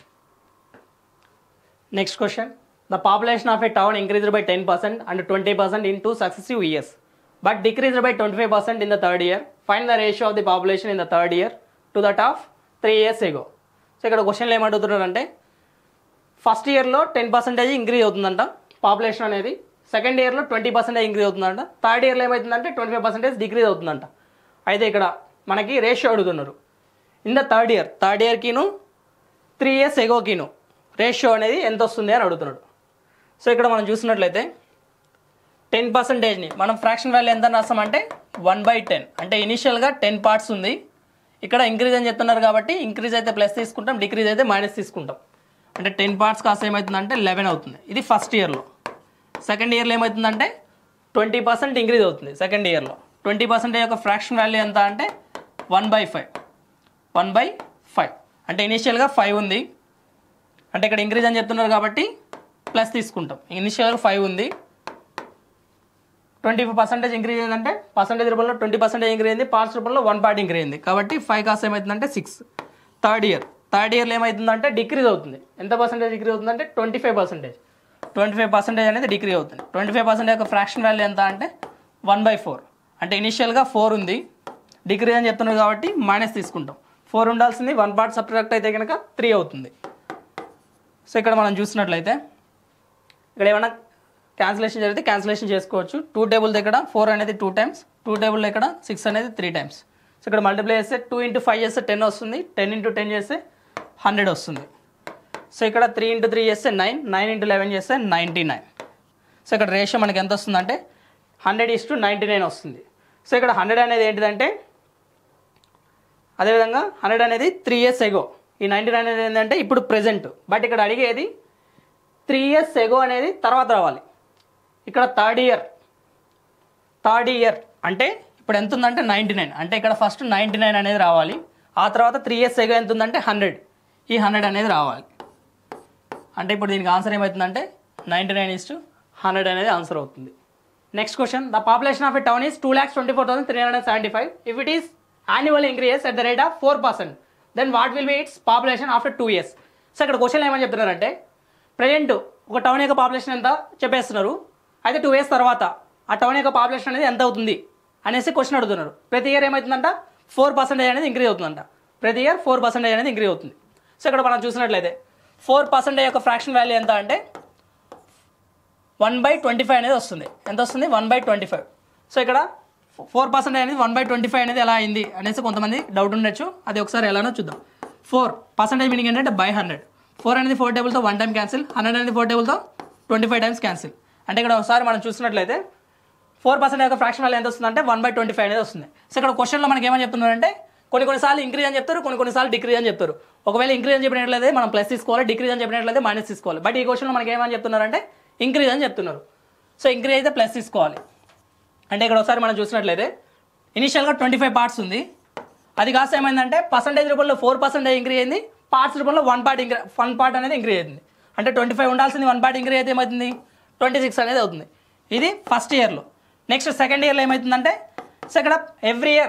next question the population of a town increased by ten percent and twenty percent in two successive years but decreased by twenty five percent in the third year find the ratio of the population in the third year to that of three years ago so ఇక్కడ క్వశ్చన్లు ఏమడుగుతున్నారంటే ఫస్ట్ ఇయర్లో టెన్ పర్సెంటేజ్ ఇంక్రీజ్ అవుతుందంట పాపులేషన్ అనేది సెకండ్ ఇయర్లో ట్వంటీ పర్సెంటేజ్ ఇంక్రీజ్ అవుతుందంట థర్డ్ ఇయర్లో ఏమవుతుందంటే ట్వంటీ ఫైవ్ పర్సెంటేజ్ డిక్రీజ్ అవుతుందంట అయితే ఇక్కడ మనకి రేషియో అడుగుతున్నారు in the third year third ఇయర్కిను త్రీ ఇయర్స్ ఎగోకిను రేషియో అనేది ఎంత వస్తుంది అని అడుగుతున్నాడు సో ఇక్కడ మనం చూసినట్లయితే టెన్ పర్సెంటేజ్ని మనం ఫ్రాక్షన్ వాల్యూ ఎంత రాస్తామంటే వన్ బై టెన్ అంటే ఇనిషియల్గా టెన్ పార్ట్స్ ఉంది ఇక్కడ ఇంక్రీజ్ అని చెప్తున్నారు కాబట్టి ఇంక్రీజ్ అయితే ప్లస్ తీసుకుంటాం డిక్రీజ్ అయితే మైనస్ తీసుకుంటాం అంటే టెన్ పార్ట్స్ కాస్త ఏమవుతుందంటే లెవెన్ అవుతుంది ఇది ఫస్ట్ ఇయర్లో సెకండ్ ఇయర్లో ఏమవుతుందంటే ట్వంటీ పర్సెంట్ ఇంక్రీజ్ అవుతుంది సెకండ్ ఇయర్లో ట్వంటీ పర్సెంట్ యొక్క ఫ్రాక్షన్ వాల్యూ ఎంత అంటే one by five one by five అంటే ఇనిషియల్గా ఫైవ్ ఉంది అంటే ఇక్కడ ఇంక్రీజ్ అని చెప్తున్నారు కాబట్టి ప్లస్ తీసుకుంటాం ఇనిషియల్గా ఫైవ్ ఉంది ట్వంటీ ఫైవ్ పర్సెంటేజ్ ఇంక్రీజ్ అయిందంటే పర్సెంటేజ్ రూపంలో ట్వంటీ పర్సెంటేజ్ ఇంక్రీజ్ అయింది పార్ట్స్ రూపంలో వన్ పార్ట్ ఇంక్రీజ్ అయింది కాబట్టి ఫైవ్ కాస్ట్ ఏమవుతుందంటే సిక్స్ థర్డ్ ఇయర్ థర్డ్ ఇయర్లో ఏమవుతుందంటే డిక్రీజ్ అవుతుంది ఎంత పర్సెంటేజ్ డిక్రీజ్ అవుతుందంటే twenty five percentage twenty five percentage అనేది డిక్రీజ్ అవుతుంది ట్వంటీ ఫైవ్ పర్సెంట్ యొక్క ఫ్రాక్షన్ వాల్యూ ఎంత అంటే వన్ బై ఫోర్ అంటే ఇనిషియల్గా ఫోర్ ఉంది డిక్రీజ్ అని చెప్తున్నారు కాబట్టి మైనస్ తీసుకుంటాం ఫోర్ ఉండాల్సింది వన్ పార్ట్ సబ్ట్రాక్ట్ అయితే కనుక త్రీ అవుతుంది సో ఇక్కడ మనం చూసినట్లయితే ఇక్కడ ఏమైనా క్యాన్సిలేషన్ జరిగితే క్యాన్సిలేషన్ చేసుకోవచ్చు టూ టేబుల్ దగ్గర ఫోర్ అనేది టూ టైమ్స్ టూ టేబుల్ దగ్గర సిక్స్ అనేది త్రీ టైమ్స్ సో ఇక్కడ మల్టిప్లై చేస్తే టూ ఇంటూ ఫైవ్ చేస్తే టెన్ వస్తుంది టెన్ ఇంటూ టెన్ చేస్తే హండ్రెడ్ వస్తుంది సో ఇక్కడ త్రీ ఇంటూ త్రీ చేస్తే నైన్ నైన్ ఇంటూ లెవెన్ చేస్తే నైంటీ నైన్ సో ఇక్కడ రేషియో మనకి ఎంత వస్తుందంటే hundred is to ninety nine వస్తుంది సో ఇక్కడ హండ్రెడ్ అనేది ఏంటిదంటే అదేవిధంగా హండ్రెడ్ అనేది త్రీ ఇయర్స్ ఎగో ఈ నైంటీ నైన్ అనేది ఏంటంటే ఇప్పుడు ప్రెజెంట్ బట్ ఇక్కడ అడిగేది త్రీ ఇయర్స్ ఎగో అనేది తర్వాత రావాలి ఇక్కడ థర్డ్ ఇయర్ థర్డ్ ఇయర్ అంటే ఇప్పుడు ఎంత ఉందంటే నైంటీ నైన్ అంటే ఇక్కడ ఫస్ట్ నైంటీ నైన్ అనేది రావాలి ఆ తర్వాత త్రీ ఇయర్స్ ఎగో ఎంత ఉందంటే హండ్రెడ్ ఈ హండ్రెడ్ అనేది రావాలి అంటే ఇప్పుడు దీనికి ఆన్సర్ ఏమవుతుందంటే ninety nine is to hundred అనేది ఆన్సర్ అవుతుంది next question the population of a town is two lakhs twenty four thousand three hundred seventy five if it is annual increases at the rate of four percent then what will be its population after two years so ఇక్కడ క్వశ్చన్ ఏమని చెప్తున్నారంటే ప్రజెంట్ ఒక టౌన్ యొక్క పాపులేషన్ ఎంత చెప్పేస్తున్నారు అయితే టూ ఇయర్స్ తర్వాత ఆ టౌన్ యొక్క పాపులేషన్ అనేది ఎంత అవుతుంది అనేసి క్వశ్చన్ అడుగుతున్నారు ప్రతి ఇయర్ ఏమవుతుందంట ఫోర్ పర్సెంటేజ్ అనేది ఇంక్రీజ్ అవుతుందంట ప్రతి ఇయర్ ఫోర్ పర్సెంటేజ్ అనేది ఇంక్రీజ్ అవుతుంది సో ఇక్కడ మనం చూసినట్లయితే ఫోర్ పర్సెంటేజ్ యొక్క ఫ్రాక్షన్ వాల్యూ ఎంత అంటే వన్ బై ట్వంటీ ఫైవ్ అనేది వస్తుంది ఎంత వస్తుంది one by twenty five so ఇక్కడ ఫోర్ పర్సెంట్ అనేది వన్ బై ట్వంటీ ఫైవ్ అనేది ఎలా అయింది అనేసి కొంతమంది డౌట్ ఉండొచ్చు అది ఒకసారి ఎలానో చూద్దాం ఫోర్ పర్సెంటేజ్ మీనింగ్ ఏంటంటే బై హండ్రెడ్ ఫోర్ అనేది ఫోర్ టేబుల్తో వన్ టైం క్యాన్సిల్ హండ్రెడ్ అనేది ఫోర్ టేబుల్తో ట్వంటీ ఫైవ్ టైమ్స్ క్యాన్సిల్ అంటే ఇక్కడ ఒకసారి మనం చూసినట్లయితే ఫోర్ పర్సెంట్ యొక్క ఫ్రాక్షన్ వాల్యూ ఎంత వస్తుందంటే వన్ బై ట్వంటీ ఫైవ్ అనేది వస్తుంది సో ఇక్కడ క్వశ్చన్లో మనకి ఏమని చెప్తున్నారంటే కొన్ని కొన్నిసార్లు ఇంక్రీజ్ అని చెప్తారు కొన్ని కొన్నిసార్లు డిక్రీజ్ అని చెప్తారు ఒకవేళ ఇంక్రీజ్ అని చెప్పినట్లయితే మనం ప్లస్ తీసుకోవాలి డిక్రీజ్ అని చెప్పినట్లయితే మైనస్ తీసుకోవాలి బట్ ఈ క్వశ్చన్లో మనకి ఏమని చెప్తున్నారంటే ఇంక్రీజ్ అని చెప్తున్నారు సో ఇంక్రీజ్ అయితే ప్లస్ తీసుకోవాలి అంటే ఇక్కడ ఒకసారి మనం చూసినట్లయితే ఇనిషియల్గా ట్వంటీ ఫైవ్ పార్ట్స్ ఉంది అది కాస్త ఏమైందంటే పర్సంటేజ్ రూపంలో ఫోర్ పర్సెంటేజ్ ఇంక్రీజ్ అయింది పార్ట్స్ రూపంలో one part increase one part అనేది ఇంక్రీజ్ అయింది అంటే ట్వంటీ ఫైవ్ ఉండాల్సింది వన్ పార్ట్ ఇంక్రీజ్ అయితే ఏమవుతుంది ట్వంటీ సిక్స్ అనేది అవుతుంది ఇది ఫస్ట్ ఇయర్లో నెక్స్ట్ సెకండ్ ఇయర్లో ఏమవుతుందంటే సో ఇక్కడ ఎవ్రీ ఇయర్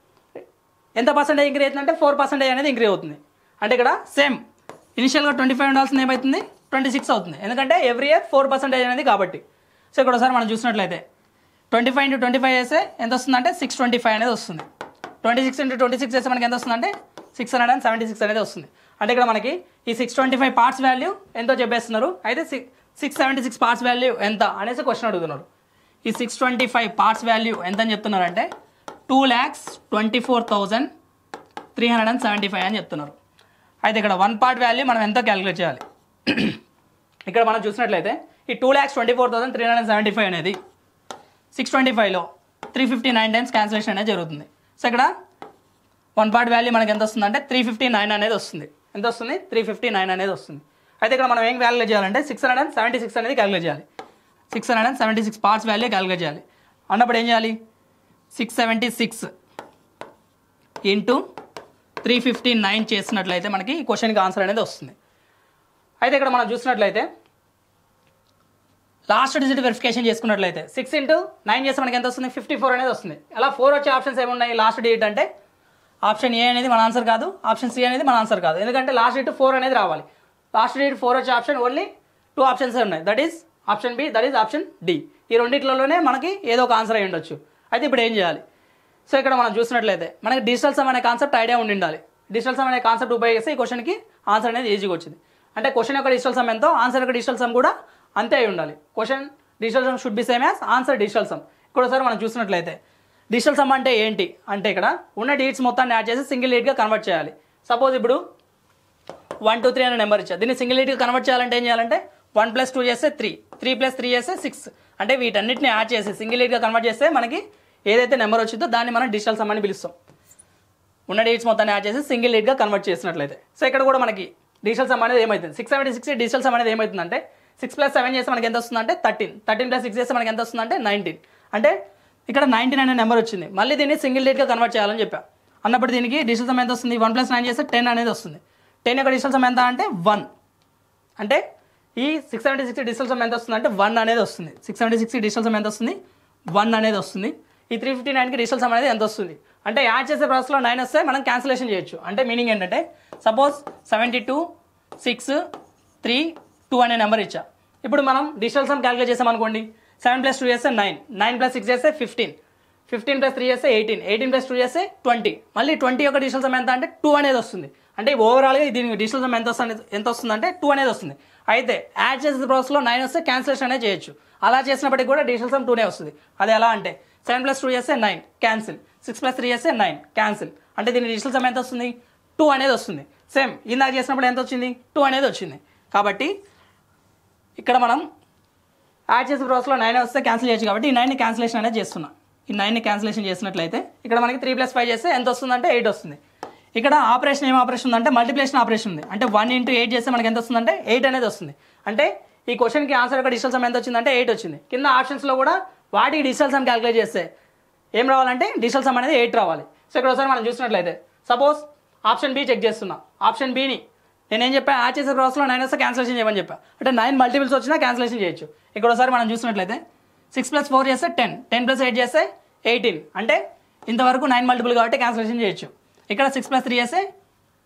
ఎంత పర్సెంటేజ్ ఇంక్రీజ్ అవుతుందంటే ఫోర్ పర్సెంటేజ్ అనేది ఇంక్రీజ్ అవుతుంది అంటే ఇక్కడ సేమ్ ఇనిషియల్గా ట్వంటీ ఫైవ్ ఉండాల్సింది ఏమవుతుంది ట్వంటీ సిక్స్ అవుతుంది ఎందుకంటే ఎవ్రీ ఇయర్ ఫోర్ పర్సెంటేజ్ అనేది కాబట్టి సో ఇక్కడ ఒకసారి మనం చూసినట్లయితే twenty five into twenty five చేస్తే ఎంత వస్తుందంటే సిక్స్ ట్వంటీ ఫైవ్ అనేది వస్తుంది twenty six into twenty six చేస్తే మనకి ఎంత వస్తుందంటే six hundred and seventy six అనేది వస్తుంది అంటే ఇక్కడ మనకి ఈ six twenty five parts value ఎంతో చెప్పేస్తున్నారు అయితే six seventy six parts value ఎంత అనేసి క్వశ్చన్ అడుగుతున్నారు ఈ six twenty five parts value ఎంత అని చెప్తున్నారంటే two lakhs twenty four thousand three hundred and seventy five అని చెప్తున్నారు అయితే ఇక్కడ వన్ పార్ట్ వాల్యూ మనం ఎంతో క్యాలిక్యులేట్ చేయాలి ఇక్కడ మనం చూసినట్లయితే ఈ two lakhs twenty four thousand three hundred seventy five అనేది సిక్స్ ట్వంటీ ఫైవ్లో three fifty nine times cancellation అనేది జరుగుతుంది సో ఇక్కడ వన్ పార్ట్ వాల్యూ మనకి ఎంత వస్తుంది అంటే త్రీ ఫిఫ్టీ నైన్ అనేది వస్తుంది ఎంత వస్తుంది త్రీ ఫిఫ్టీ నైన్ అనేది వస్తుంది అయితే ఇక్కడ మనం ఏం క్యాలిక్యులేట్ చేయాలంటే six hundred and seventy six అనేది క్యాలిక్యులేట్ చేయాలి six hundred and seventy six parts value calculate చేయాలి అన్నప్పుడు ఏం చేయాలి six seventy six into three fifty nine చేసినట్లయితే మనకి ఈ క్వశ్చన్కి ఆన్సర్ అనేది వస్తుంది అయితే ఇక్కడ మనం చూసినట్లయితే లాస్ట్ డిజిట్ వెరిఫికేషన్ చేసుకున్నట్లయితే సిక్స్ ఇంటూ నైన్ చేస్తే మనకి ఎంత వస్తుంది ఫిఫ్టీ ఫోర్ అనేది వస్తుంది అలా ఫోర్ వచ్చే ఆప్షన్స్ ఏమున్నాయి లాస్ట్ డిజిట్ అంటే ఆప్షన్ ఏ అనేది మన ఆన్సర్ కాదు ఆప్షన్ సి అనేది మన ఆన్సర్ కాదు ఎందుకంటే లాస్ట్ డిజిట్ ఫోర్ అనేది రావాలి లాస్ట్ డిజిట్ ఫోర్ వచ్చే ఆప్షన్ ఓన్లీ టూ ఆప్షన్స్ ఉన్నాయి that is option B that is option D ఈ రెండిట్లలోనే మనకి ఏదో ఒక ఆన్సర్ అయి ఉండొచ్చు అయితే ఇప్పుడు ఏం చేయాలి సో ఇక్కడ మనం చూసినట్లయితే మనకి డిజిటల్ సమ్ అనే కాన్సెప్ట్ ఐడియా ఉండి ఉండాలి డిజిటల్ సమ్ అనే కాన్సెప్ట్ ఉపయోగిస్తే ఈ క్వశ్చన్కి ఆన్సర్ అనేది ఈజీగా వచ్చింది అంటే క్వశ్చన్ యొక్క డిజిటల్ సమ్ ఎంతో ఆన్సర్ యొక్క డిజిటల్ సమ్ కూడా అంతే అయి ఉండాలి question digital sum should be same as answer digital sum ఇక్కడ ఒకసారి మనం చూసినట్లయితే డిజిటల్ సమ్ అంటే ఏంటి అంటే ఇక్కడ ఉన్న డీట్స్ మొత్తాన్ని యాడ్ చేసి సింగిల్ డీట్గా కన్వర్ట్ చేయాలి సపోజ్ ఇప్పుడు వన్ టూ త్రీ అనే నెంబర్ ఇచ్చా దీన్ని సింగిల్ డీట్గా కన్వర్ట్ చేయాలంటే ఏం చేయాలంటే వన్ ప్లస్ టూ చేస్తే త్రీ త్రీ ప్లస్ త్రీ చేస్తే సిక్స్ అంటే వీటన్నిటిని యాడ్ చేసి సింగిల్ డీట్గా కన్వర్ట్ చేస్తే మనకి ఏదైతే నెంబర్ వచ్చిందో దాన్ని మనం డిజిటల్ సమ్ అని పిలుస్తాం ఉన్న డేట్స్ మొత్తాన్ని యాడ్ చేసి సింగిల్ డేట్గా కన్వర్ట్ చేసినట్లయితే సో ఇక్కడ కూడా మనకి డిజిటల్ సమ్ అనేది ఏమవుతుంది six seventy six digital sum అనేది ఏమవుతుందంటే సిక్స్ ప్లస్ సెవెన్ చేస్తే మనకి ఎంత వస్తుందంటే థర్టీన్ థర్టీన్ ప్లస్ సిక్స్ చేస్తే మనకి ఎంత వస్తుందంటే నైన్టీన్ అంటే ఇక్కడ నైన్టీన్ అనే నెంబర్ వచ్చింది మళ్ళీ దీన్ని సింగిల్ డేట్గా కన్వర్ట్ చేయాలని చెప్పా అన్నప్పుడు దీనికి డిజిటల్ సమ్ ఎంత వస్తుంది వన్ ప్లస్ నైన్ చేస్తే టెన్ అనేది వస్తుంది టెన్ యొక్క డిజిటల్ సమ్ ఎంత అంటే వన్ అంటే ఈ six seventy six digital sum ఎంత వస్తుంది అంటే వన్ అనేది వస్తుంది six seventy six digital sum ఎంత వస్తుంది వన్ అనేది వస్తుంది ఈ త్రీ ఫిఫ్టీ నైన్కి డిజిటల్ సమ్ అనేది ఎంత వస్తుంది అంటే యాడ్ చేసే ప్రాసెస్లో నైన్ వస్తే మనం క్యాన్సిలేషన్ చేయొచ్చు అంటే మీనింగ్ ఏంటంటే suppose seventy two six three two అనే నెంబర్ ఇచ్చా ఇప్పుడు మనం డిజిటల్ సమ్ క్యాలిక్యులేట్ చేసాం అనుకోండి సెవెన్ ప్లస్ టూ చేస్తే నైన్ నైన్ ప్లస్ సిక్స్ చేస్తే ఫిఫ్టీన్ ఫిఫ్టీన్ ప్లస్ త్రీ చేస్తే ఎయిటీన్ ఎయిటీన్ ప్లస్ టూ చేస్తే ట్వంటీ మళ్ళీ ట్వంటీ యొక్క డిజిటల్ సమ్ ఎంత అంటే టూ అనేది వస్తుంది అంటే ఓవరాల్గా దీనికి డిజిటల్ సమ్ ఎంత వస్తుంది ఎంత వస్తుంది అంటే టూ అనేది వస్తుంది అయితే యాడ్ చేసే ప్రాసెస్లో నైన్ వస్తే క్యాన్సిలేషన్ అనేది చేయొచ్చు అలా చేసినప్పటికీ కూడా డిజిటల్ సమ్ టూనే వస్తుంది అది ఎలా అంటే సెవెన్ ప్లస్ టూ చేస్తే nine cancel six plus three చేస్తే నైన్ క్యాన్సిల్ అంటే దీని డిజిటల్ సమ్ ఎంత వస్తుంది టూ అనేది వస్తుంది సేమ్ ఇందాక చేసినప్పుడు ఎంత వచ్చింది టూ అనేది వచ్చింది కాబట్టి ఇక్కడ మనం యాడ్ చేసే ప్రాసెస్లో నైన్ వస్తే క్యాన్సిల్ చేయొచ్చు కాబట్టి ఈ నైన్ క్యాన్సిలేషన్ అనేది చేస్తున్నా ఈ నైన్ని క్యాన్సిలేషన్ చేసినట్లయితే ఇక్కడ మనకి త్రీ ప్లస్ ఫైవ్ చేస్తే ఎంత వస్తుందంటే ఎయిట్ వస్తుంది ఇక్కడ ఆపరేషన్ ఏం ఆపరేషన్ ఉందంటే మల్టిప్లేషన్ ఆపరేషన్ ఉంది అంటే వన్ ఇంటూ ఎయిట్ చేస్తే మనకి ఎంత వస్తుందంటే ఎయిట్ అనేది వస్తుంది అంటే ఈ క్వశ్చన్కి ఆన్సర్ యొక్క డిజిటల్ సమ్ ఎంత వచ్చిందంటే ఎయిట్ వచ్చింది కింద ఆప్షన్స్లో కూడా వాటికి డిజిటల్ సమ్ క్యాలిక్యులేట్ చేస్తే ఏం రావాలంటే డిజిటల్ సమ్ అనేది ఎయిట్ రావాలి సో ఇక్కడ ఒకసారి మనం చూసినట్లయితే సపోజ్ ఆప్షన్ బి చెక్ చేస్తున్నా ఆప్షన్ బిని నేనేం చెప్పా యాడ్ చేసే ప్రాసెస్లో నైన్ వస్తే క్యాన్సిలేషన్ చేయమని చెప్పా అంటే నైన్ మల్టిపుల్స్ వచ్చినా క్యాన్సిలేషన్ చేయొచ్చు ఇక్కడ ఒకసారి మనం చూసినట్లయితే సిక్స్ ప్లస్ ఫోర్ చేస్తే టెన్ టెన్ ప్లస్ ఎయిట్ చేస్తే ఎయిటీన్ అంటే ఇంతవరకు నైన్ మల్టిపుల్ కాబట్టి క్యాన్సిలేషన్ చేయొచ్చు ఇక్కడ సిక్స్ ప్లస్ త్రీ చేస్తే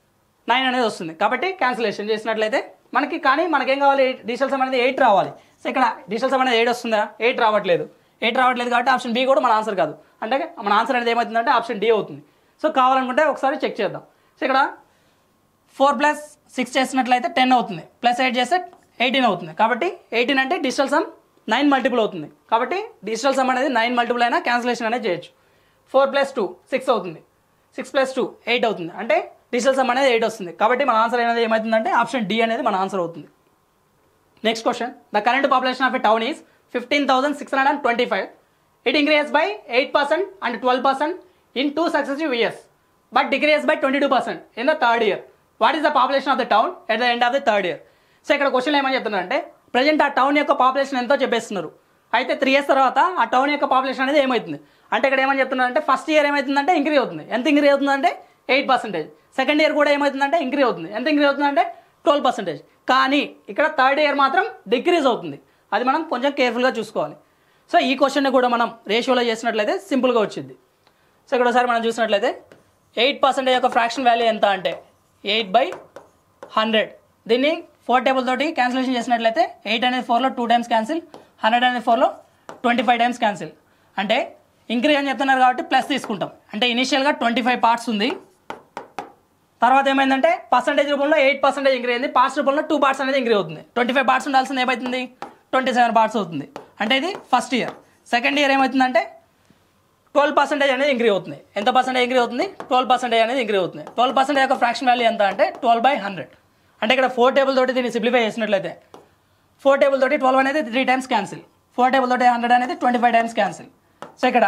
నైన్ అనేది వస్తుంది కాబట్టి క్యాన్సిలేషన్ చేసినట్లయితే మనకి కానీ మనకేం కావాలి డిజిటల్ సమ్ అనేది ఎయిట్ రావాలి సో ఇక్కడ డిజిటల్ సమ్ అనేది ఎయిట్ వస్తుందా ఎయిట్ రావట్లేదు ఎయిట్ రావట్లేదు కాబట్టి ఆప్షన్ బి కూడా మన ఆన్సర్ కాదు అంటే మన ఆన్సర్ అనేది ఏమవుతుందంటే ఆప్షన్ డి అవుతుంది సో కావాలనుకుంటే ఒకసారి చెక్ చేద్దాం సో ఇక్కడ ఫోర్ ప్లస్ సిక్స్ చేసినట్లయితే టెన్ అవుతుంది ప్లస్ ఎయిట్ చేస్తే ఎయిటీన్ అవుతుంది కాబట్టి ఎయిటీన్ అంటే డిజిటల్ సమ్ నైన్ మల్టిపుల్ అవుతుంది కాబట్టి డిజిటల్ సమ్ అనేది నైన్ మల్టిపుల్ అయినా క్యాన్సిలేషన్ అనేది చేయొచ్చు ఫోర్ ప్లస్ టూ సిక్స్ అవుతుంది సిక్స్ ప్లస్ టూ ఎయిట్ అవుతుంది అంటే డిజిటల్ సమ్ అనేది ఎయిట్ వస్తుంది కాబట్టి మన ఆన్సర్ అనేది ఏమవుతుందంటే ఆప్షన్ డి అనేది మన ఆన్సర్ అవుతుంది next question the current population of a town is fifteen thousand six hundred and twenty five it increase by eight percent and twelve percent in two successive years but decrease by twenty two percent in the third year what is the population of the town at the end of the third year so ఇక్కడ క్వశ్చన్ ఏమని చెప్తున్నారంటే ప్రజెంట్ ఆ టౌన్ యొక్క పాపులేషన్ ఎంతో చెప్పేస్తున్నారు అయితే త్రీ ఇయర్స్ తర్వాత ఆ టౌన్ యొక్క పాపులేషన్ అనేది ఏమవుతుంది అంటే ఇక్కడ ఏమని చెప్తున్నారంటే ఫస్ట్ ఇయర్ ఏమవుతుందంటే ఇంక్రీ అవుతుంది ఎంత ఇంక్రీ అవుతుందంటే ఎయిట్ పర్సెంటేజ్ సెకండ్ ఇయర్ కూడా ఏమవుతుందంటే ఇంక్రీ అవుతుంది ఎంత ఇంక్రీ అవుతుందంటే ట్వెల్వ్ పర్సెంటేజ్ కానీ ఇక్కడ థర్డ్ ఇయర్ మాత్రం డిక్రీజ్ అవుతుంది అది మనం కొంచెం కేర్ఫుల్గా చూసుకోవాలి సో ఈ క్వశ్చన్ని కూడా మనం రేషియోలో చేసినట్లయితే సింపుల్గా వచ్చింది సో ఇక్కడ ఒకసారి మనం చూసినట్లయితే ఎయిట్ పర్సెంటేజ్ యొక్క ఫ్రాక్షన్ వాల్యూ ఎంత అంటే ఎయిట్ బై హండ్రెడ్ దీన్ని ఫోర్ టేబుల్ తోటి క్యాన్సిలేషన్ చేసినట్లయితే ఎయిట్ అనేది ఫోర్లో టూ టైమ్స్ క్యాన్సిల్ హండ్రెడ్ అనేది ఫోర్లో ట్వంటీ ఫైవ్ టైమ్స్ క్యాన్సిల్ అంటే ఇంక్రీజ్ అని చెప్తున్నారు కాబట్టి ప్లస్ తీసుకుంటాం అంటే ఇనిషియల్గా ట్వంటీ ఫైవ్ పార్ట్స్ ఉంది తర్వాత ఏమైందంటే పర్సంటేజ్ రూపంలో ఎయిట్ పర్సెంటేజ్ ఇంక్రీ అయింది పార్ట్స్ రూపంలో టూ పార్ట్స్ అనేది ఇంక్రీ అవుతుంది ట్వంటీ ఫైవ్ పార్ట్స్ ఉండాల్సింది ఏమవుతుంది ట్వంటీ సెవెన్ పార్ట్స్ అవుతుంది అంటే ఇది ఫస్ట్ ఇయర్ సెకండ్ ఇయర్ ఏమవుతుందంటే ట్వెల్వ్ పర్సెంటేజ్ అనేది ఇంక్రీ అవుతుంది ఎంత పర్సెంటేజ్ ఇంక్రీ అవుతుంది ట్వెల్వ్ పర్సెంటేజ్ అనేది ఇంక్రీ అవుతుంది ట్వెల్వ్ పర్సెంటేజ్ యొక్క ఫ్రాక్షన్ వాల్యూ ఎంత అంటే ట్వెల్వ్ బై హండ్రెడ్ అంటే ఇక్కడ ఫోర్ టేబుల్ తోటి దీన్ని సింప్లిఫై చేసినట్లయితే ఫోర్ టేబుల్ తోటి ట్వెల్వ్ అనేది three times cancel four table తోటి హండ్రెడ్ అనేది twenty five times cancel so ఇక్కడ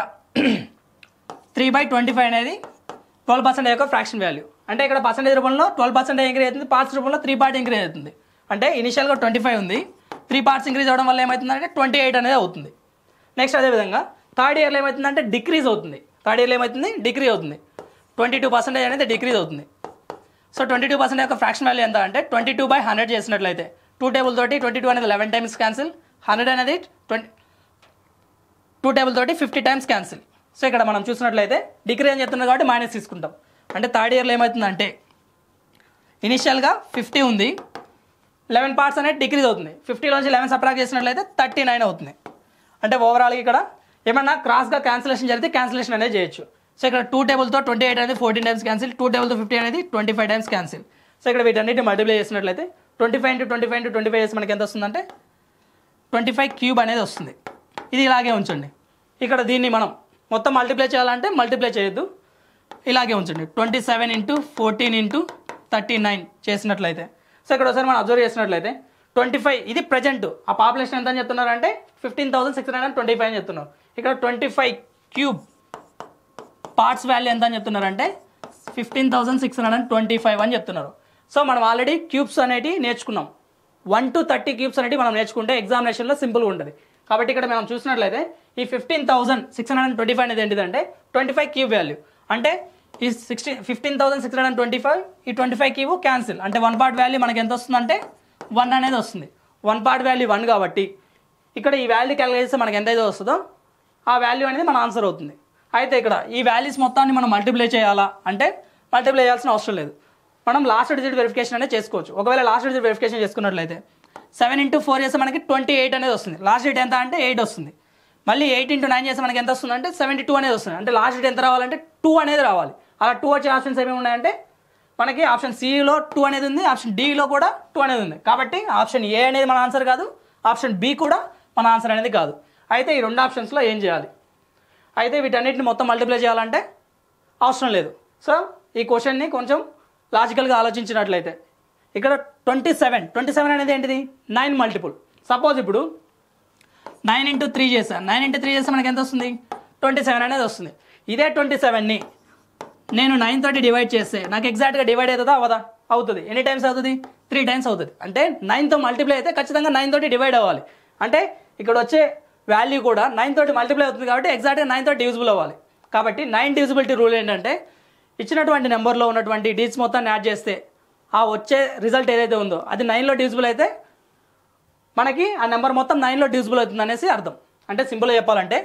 త్రీ బై ట్వంటీ ఫైవ్ అనేది ట్వెల్వ్ పర్సెంట్ యొక్క ఫ్రాక్షన్ వాల్యూ అంటే ఇక్కడ పర్సెంటేజ్ రూపంలో ట్వెల్వ్ పర్సెంట్ ఇంక్రీజ్ అవుతుంది పార్ట్స్ రూపంలో త్రీ పార్ట్ ఇంక్రీజ్ అవుతుంది అంటే ఇనిషియల్గా ట్వంటీ ఫైవ్ ఉంది త్రీ పార్ట్స్ ఇంక్రీజ్ అవ్వడం వల్ల ఏమవుతుందంటే ట్వంటీ ఎయిట్ అనేది అవుతుంది నెక్స్ట్ అదేవిధంగా థర్డ్ ఇయర్లో ఏమవుతుందంటే డిక్రీజ్ అవుతుంది థర్డ్ ఇయర్లో ఏమవుతుంది డిక్రీజ్ అవుతుంది ట్వంటీ టూ పర్సెంటేజ్ అనేది డిక్రీజ్ అవుతుంది సో ట్వంటీ టూ పర్సెంట్ యొక్క ఫ్రాక్షన్ వాల్యూ ఎంత అంటే ట్వంటీ టూ బై హండ్రెడ్ చేసినట్లయితే టూ టేబుల్ తోటి ట్వంటీ టూ అనేది లెవెన్ టైమ్స్ క్యాన్సిల్ హండ్రెడ్ అనేది ట్వంటీ టూ టేబుల్ తోటి ఫిఫ్టీ టైమ్స్ క్యాన్సిల్ సో ఇక్కడ మనం చూసినట్లయితే డిగ్రీ అని చెప్తున్నారు కాబట్టి మైనస్ తీసుకుంటాం అంటే థర్డ్ ఇయర్లో ఏమవుతుందంటే ఇనిషియల్గా ఫిఫ్టీ ఉంది లెవెన్ పార్ట్స్ అనేది డిక్రీజ్ అవుతుంది ఫిఫ్టీలోంచి లెవెన్ సప్రాక్ట్ చేసినట్లయితే థర్టీ నైన్ అవుతుంది అంటే ఓవరాల్గా ఇక్కడ ఏమన్నా క్రాస్గా క్యాన్సిలేషన్ జరిగితే క్యాన్సిలేషన్ అనేది చేయొచ్చు సో ఇక్కడ టూ టేబుల్తో ట్వంటీ ఎయిట్ అనేది ఫోర్టీన్ టైమ్స్ క్యాన్సిల్ టూ టేబుల్తో ఫిఫ్టీ అనేది twenty five times cancel so ఇక్కడ వీటన్నిటి మల్టిప్లై చేసినట్లయితే twenty five into twenty five into twenty five చేసి మనకి ఎంత వస్తుందంటే ట్వంటీ ఫైవ్ క్యూబ్ అనేది వస్తుంది ఇది ఇలాగే ఉంచండి ఇక్కడ దీన్ని మనం మొత్తం మల్టిప్లై చేయాలంటే మల్టిప్లై చేయొద్దు ఇలాగే ఉంచండి twenty seven into fourteen into thirty nine చేసినట్లయితే సో ఇక్కడ ఒకసారి మనం అబ్జర్వ్ చేసినట్లయితే ట్వంటీ ఫైవ్ ఇది ప్రజెంట్ ఆ పాపులేషన్ ఎంత అని చెప్తున్నారంటే fifteen thousand six hundred twenty five అని చెప్తున్నారు ఇక్కడ twenty five cube parts value ఎంత అని చెప్తున్నారంటే fifteen thousand six hundred and twenty five అని చెప్తున్నారు సో మనం ఆల్రెడీ క్యూబ్స్ అనేవి నేర్చుకున్నాం వన్ టు థర్టీ క్యూబ్స్ అనేవి మనం నేర్చుకుంటే ఎగ్జామినేషన్లో సింపుల్గా ఉంటుంది కాబట్టి ఇక్కడ మనం చూసినట్లయితే ఈ fifteen thousand six hundred and twenty five అనేది ఏంటిదంటే ట్వంటీ ఫైవ్ క్యూబ్ వాల్యూ అంటే ఈ sixteen fifteen thousand six hundred and twenty five ఈ ట్వంటీ ఫైవ్ క్యూబ్ క్యాన్సిల్ అంటే వన్ పార్ట్ వాల్యూ మనకి ఎంత వస్తుందంటే వన్ అనేది వస్తుంది వన్ పార్ట్ వాల్యూ వన్ కాబట్టి ఇక్కడ ఈ వాల్యూ క్యాలిక్యులేట్ చేస్తే మనకి ఎంతైతే వస్తుందో ఆ వాల్యూ అనేది మన ఆన్సర్ అవుతుంది అయితే ఇక్కడ ఈ వాల్యూస్ మొత్తాన్ని మనం మల్టిప్లై చేయాలా అంటే మల్టిప్లై చేయాల్సిన అవసరం లేదు మనం లాస్ట్ డిజిట్ వెరిఫికేషన్ అనేది చేసుకోవచ్చు ఒకవేళ లాస్ట్ డిజిట్ వెరిఫికేషన్ చేసుకున్నట్లయితే సెవెన్ ఇంటూ ఫోర్ చేస్తే మనకి ట్వంటీ ఎయిట్ అనేది వస్తుంది లాస్ట్ డేట్ ఎంత అంటే ఎయిట్ వస్తుంది మళ్ళీ ఎయిట్ ఇంటూ నైన్ చేస్తే మనకి ఎంత వస్తుంది అంటే సెవెంటీ టూ అనేది వస్తుంది అంటే లాస్ట్ డేట్ ఎంత రావాలంటే టూ అనేది రావాలి అలా టూ వచ్చే ఆప్షన్స్ ఏమేమి ఉన్నాయంటే మనకి ఆప్షన్ సిలో టూ అనేది ఉంది ఆప్షన్ డిలో కూడా టూ అనేది ఉంది కాబట్టి ఆప్షన్ ఏ అనేది మన ఆన్సర్ కాదు ఆప్షన్ బి కూడా మన ఆన్సర్ అనేది కాదు అయితే ఈ రెండు ఆప్షన్స్లో ఏం చేయాలి అయితే వీటన్నిటిని మొత్తం మల్టిప్లై చేయాలంటే అవసరం లేదు సో ఈ క్వశ్చన్ని కొంచెం లాజికల్గా ఆలోచించినట్లయితే ఇక్కడ ట్వంటీ సెవెన్ ట్వంటీ సెవెన్ అనేది ఏంటిది నైన్ మల్టిపుల్ సపోజ్ ఇప్పుడు నైన్ ఇంటూ త్రీ చేశాను నైన్ ఇంటూ త్రీ చేస్తే మనకి ఎంత వస్తుంది ట్వంటీ సెవెన్ అనేది వస్తుంది ఇదే ట్వంటీ సెవెన్ని నేను నైన్ తోటి డివైడ్ చేస్తే నాకు ఎగ్జాక్ట్గా డివైడ్ అవుతుందా అవదా అవుతుంది ఎన్ని టైమ్స్ అవుతుంది త్రీ టైమ్స్ అవుతుంది అంటే నైన్తో మల్టిప్లై అయితే ఖచ్చితంగా నైన్ తోటి డివైడ్ అవ్వాలి అంటే ఇక్కడ వచ్చే వాల్యూ కూడా నైన్ తోటి మల్టిప్లై అవుతుంది కాబట్టి ఎగ్జాక్ట్గా నైన్ తోటి డివిజిబుల్ అవ్వాలి కాబట్టి నైన్ డివిజిబిలిటీ రూల్ ఏంటంటే ఇచ్చినటువంటి నెంబర్లో ఉన్నటువంటి డిజిట్స్ మొత్తాన్ని యాడ్ చేస్తే ఆ వచ్చే రిజల్ట్ ఏదైతే ఉందో అది నైన్లో డివిజిబుల్ అయితే మనకి ఆ నెంబర్ మొత్తం నైన్లో డివిజిబుల్ అవుతుంది అనేసి అర్థం అంటే సింపుల్గా చెప్పాలంటే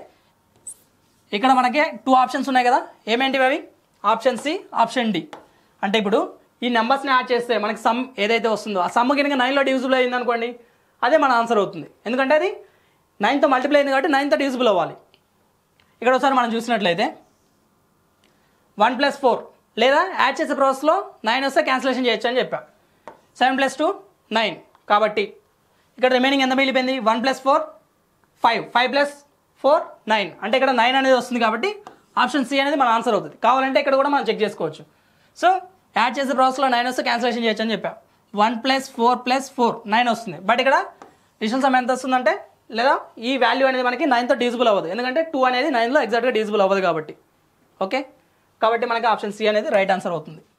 ఇక్కడ మనకి టూ ఆప్షన్స్ ఉన్నాయి కదా ఏమేంటివి అవి ఆప్షన్ సి ఆప్షన్ డి అంటే ఇప్పుడు ఈ నెంబర్స్ని యాడ్ చేస్తే మనకి సమ్ ఏదైతే వస్తుందో ఆ సమ్ కనుక నైన్లో డివిజిబుల్ అయింది అనుకోండి అదే మన ఆన్సర్ అవుతుంది ఎందుకంటే అది నైన్తో మల్టిప్లై అయింది కాబట్టి నైన్తో డివిజిబుల్ అవ్వాలి ఇక్కడ ఒకసారి మనం చూసినట్లయితే వన్ ప్లస్ ఫోర్ లేదా యాడ్ చేసే ప్రాసెస్లో నైన్ వస్తే క్యాన్సిలేషన్ చేయొచ్చు అని చెప్పా సెవెన్ ప్లస్ టూ నైన్ కాబట్టి ఇక్కడ రిమైనింగ్ ఎంత మిగిలిపోయింది one plus four five five plus four nine అంటే ఇక్కడ నైన్ అనేది వస్తుంది కాబట్టి ఆప్షన్ సి అనేది మన ఆన్సర్ అవుతుంది కావాలంటే ఇక్కడ కూడా మనం చెక్ చేసుకోవచ్చు సో యాడ్ చేసే ప్రాసెస్లో నైన్ వస్తే క్యాన్సిలేషన్ చేయొచ్చు అని చెప్పా one plus four plus four nine వస్తుంది బట్ ఇక్కడ డివిజన్ సమ్ ఎంత వస్తుందంటే లేదా ఈ వాల్యూ అనేది మనకి నైన్తో డివిజిబుల్ అవ్వదు ఎందుకంటే టూ అనేది నైన్లో ఎగ్జాక్ట్గా డివిజిబుల్ అవ్వదు కాబట్టి ఓకే కాబట్టి మనకి ఆప్షన్ సి అనేది రైట్ ఆన్సర్ అవుతుంది